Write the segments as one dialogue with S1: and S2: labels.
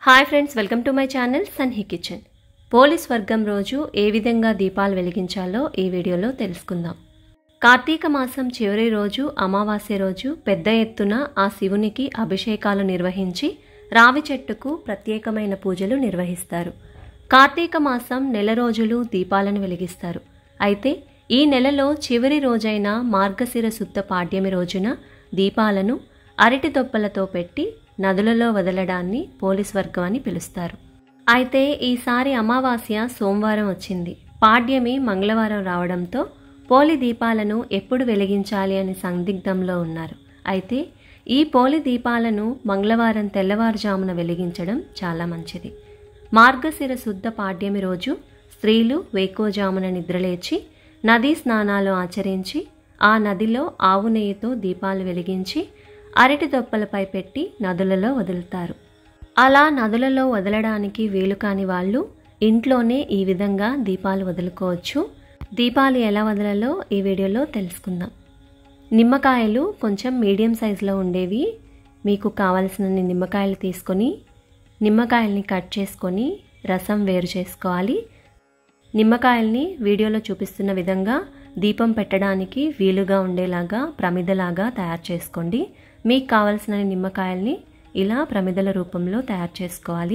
S1: hi friends welcome to my channel సన్హి kitchen police వర్గం రోజు ఏ విధంగా దీపాలు వెలిగించాలో ఈ వీడియోలో తెలుసుకుందాం కార్తీక మాసం చివరి రోజు అమావాస్య రోజు పెద్ద ఎత్తున ఆ శివునికి అభిషేకాలు నిర్వహించి రావి చెట్టుకు ప్రత్యేకమైన పూజలు నిర్వహిస్తారు కార్తీక మాసం నెల రోజులు దీపాలను వెలిగిస్తారు అయితే ఈ నెలలో చివరి రోజైన మార్గశిర శుద్ధ పాడ్యమి రోజున దీపాలను అరటి దొప్పలతో పెట్టి నదులలో వదలడాన్ని పోలీస్ వర్గం అని పిలుస్తారు అయితే ఈసారి అమావాస్య సోమవారం వచ్చింది పాడ్యమి మంగళవారం రావడంతో పోలి దీపాలను ఎప్పుడు వెలిగించాలి అని సందిగ్ధంలో ఉన్నారు అయితే ఈ పోలి దీపాలను మంగళవారం తెల్లవారుజామున వెలిగించడం చాలా మంచిది మార్గశిర శుద్ధ పాడ్యమి రోజు స్త్రీలు వేకోజామున నిద్రలేచి నదీ స్నానాలు ఆచరించి ఆ నదిలో ఆవు నెయ్యితో దీపాలు వెలిగించి అరటి దొప్పలపై పెట్టి నదులలో వదులుతారు అలా నదులలో వదలడానికి వీలు కాని వాళ్ళు ఇంట్లోనే ఈ విధంగా దీపాలు వదులుకోవచ్చు దీపాలు ఎలా వదలాలో ఈ వీడియోలో తెలుసుకుందాం నిమ్మకాయలు కొంచెం మీడియం సైజులో ఉండేవి మీకు కావలసినన్ని నిమ్మకాయలు తీసుకొని నిమ్మకాయల్ని కట్ చేసుకొని రసం వేరు చేసుకోవాలి నిమ్మకాయల్ని వీడియోలో చూపిస్తున్న విధంగా దీపం పెట్టడానికి వీలుగా ఉండేలాగా ప్రమిదలాగా తయారు చేసుకోండి మీకు కావలసిన నిమ్మకాయల్ని ఇలా ప్రమిదల రూపంలో తయారు చేసుకోవాలి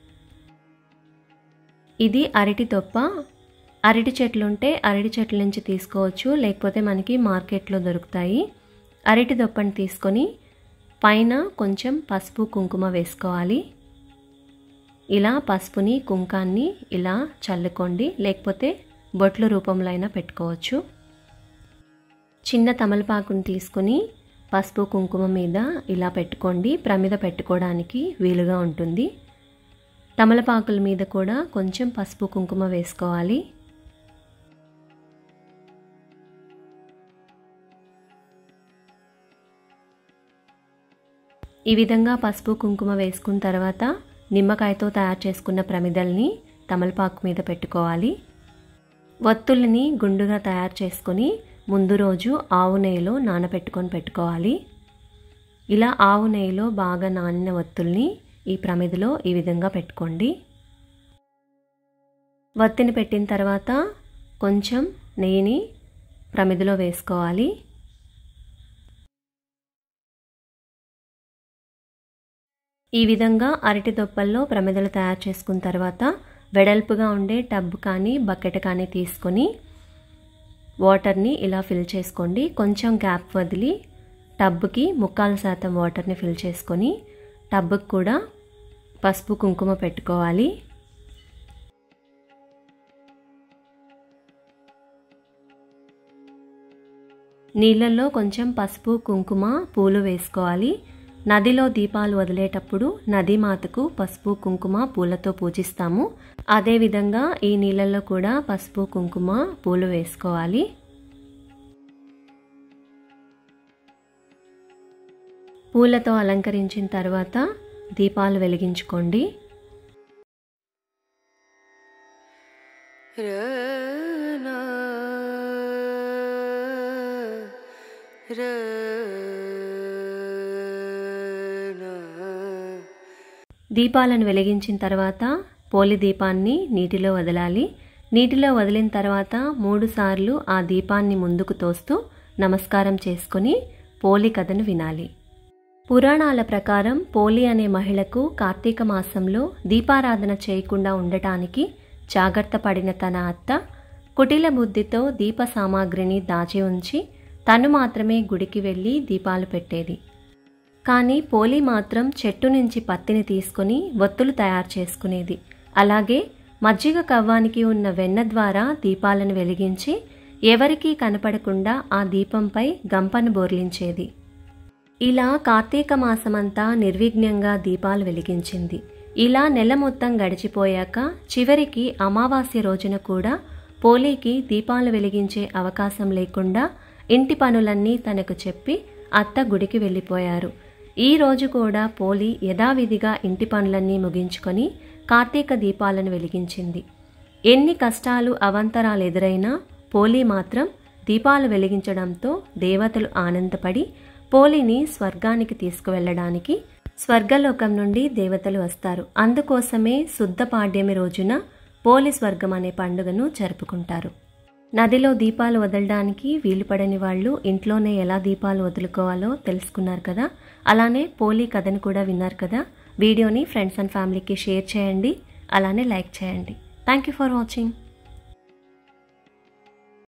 S1: ఇది అరటి తొప్ప అరటి చెట్లు ఉంటే అరటి చెట్ల నుంచి తీసుకోవచ్చు లేకపోతే మనకి మార్కెట్లో దొరుకుతాయి అరటి దొప్పని తీసుకొని పైన కొంచెం పసుపు కుంకుమ వేసుకోవాలి ఇలా పసుపుని కుంకాన్ని ఇలా చల్లుకోండి లేకపోతే బొట్ల రూపంలో అయినా పెట్టుకోవచ్చు చిన్న తమలపాకుని తీసుకుని పసుపు కుంకుమ మీద ఇలా పెట్టుకోండి ప్రమిద పెట్టుకోవడానికి వీలుగా ఉంటుంది తమలపాకుల మీద కూడా కొంచెం పసుపు కుంకుమ వేసుకోవాలి ఈ విధంగా పసుపు కుంకుమ వేసుకున్న తర్వాత నిమ్మకాయతో తయారు చేసుకున్న ప్రమిదల్ని తమలపాకు మీద పెట్టుకోవాలి వత్తుల్ని గుండుగా తయారు చేసుకొని ముందు రోజు ఆవు నెయ్యిలో నానబెట్టుకొని పెట్టుకోవాలి ఇలా ఆవు నెయ్యిలో బాగా నానిన వత్తుల్ని ఈ ప్రమిదిలో ఈ విధంగా పెట్టుకోండి వత్తిని పెట్టిన తర్వాత కొంచెం నెయ్యిని ప్రమిదిలో వేసుకోవాలి ఈ విధంగా అరటి దొప్పల్లో ప్రమిదలు తయారు చేసుకున్న తర్వాత వెడల్పుగా ఉండే టబ్ కానీ బకెట్ కానీ తీసుకొని వాటర్ని ఇలా ఫిల్ చేసుకోండి కొంచెం గ్యాప్ వదిలి టబ్కి ముక్కాలు శాతం వాటర్ని ఫిల్ చేసుకొని టబ్కి కూడా పసుపు కుంకుమ పెట్టుకోవాలి నీళ్ళల్లో కొంచెం పసుపు కుంకుమ పూలు వేసుకోవాలి నదిలో దీపాలు వదిలేటప్పుడు నది మాతకు పసుపు కుంకుమ పూలతో పూజిస్తాము అదేవిధంగా ఈ నీళ్ళల్లో కూడా పసుపు కుంకుమ పూలు వేసుకోవాలి పూలతో అలంకరించిన తర్వాత దీపాలు వెలిగించుకోండి దీపాలను వెలిగించిన తర్వాత పోలి దీపాన్ని నీటిలో వదలాలి నీటిలో వదిలిన తర్వాత మూడు సార్లు ఆ దీపాన్ని ముందుకు తోస్తూ నమస్కారం చేసుకుని పోలి కథను వినాలి పురాణాల ప్రకారం పోలి అనే మహిళకు కార్తీక మాసంలో దీపారాధన చేయకుండా ఉండటానికి జాగ్రత్త పడిన తన అత్త కుటిల బుద్ధితో దీప సామాగ్రిని దాచి ఉంచి తను మాత్రమే గుడికి వెళ్ళి దీపాలు పెట్టేది కానీ పోలి మాత్రం చెట్టు నుంచి పత్తిని తీసుకుని ఒత్తులు తయారు చేసుకునేది అలాగే మజ్జిగ కవ్వానికి ఉన్న వెన్న ద్వారా దీపాలను వెలిగించి ఎవరికీ కనపడకుండా ఆ దీపంపై గంపను బోర్లించేది ఇలా కార్తీక మాసమంతా నిర్విఘ్నంగా దీపాలు వెలిగించింది ఇలా నెల మొత్తం గడిచిపోయాక చివరికి అమావాస్య రోజున కూడా పోలీకి దీపాలు వెలిగించే అవకాశం లేకుండా ఇంటి పనులన్నీ తనకు చెప్పి అత్త గుడికి వెళ్ళిపోయారు ఈ రోజు కూడా పోలి యథావిధిగా ఇంటి పనులన్నీ ముగించుకొని కార్తీక దీపాలను వెలిగించింది ఎన్ని కష్టాలు అవంతరాలు ఎదురైనా పోలి మాత్రం దీపాలు వెలిగించడంతో దేవతలు ఆనందపడి పోలిని స్వర్గానికి తీసుకువెళ్ళడానికి స్వర్గలోకం నుండి దేవతలు వస్తారు అందుకోసమే శుద్ధ పాడ్యమి రోజున పోలి స్వర్గం అనే పండుగను జరుపుకుంటారు నదిలో దీపాలు వదలడానికి వీలు పడని వాళ్ళు ఇంట్లోనే ఎలా దీపాలు వదులుకోవాలో తెలుసుకున్నారు కదా అలానే పోలీ కథను కూడా విన్నారు కదా వీడియోని ఫ్రెండ్స్ అండ్ ఫ్యామిలీకి షేర్ చేయండి అలానే లైక్ చేయండి థ్యాంక్ యూ ఫర్ వాచింగ్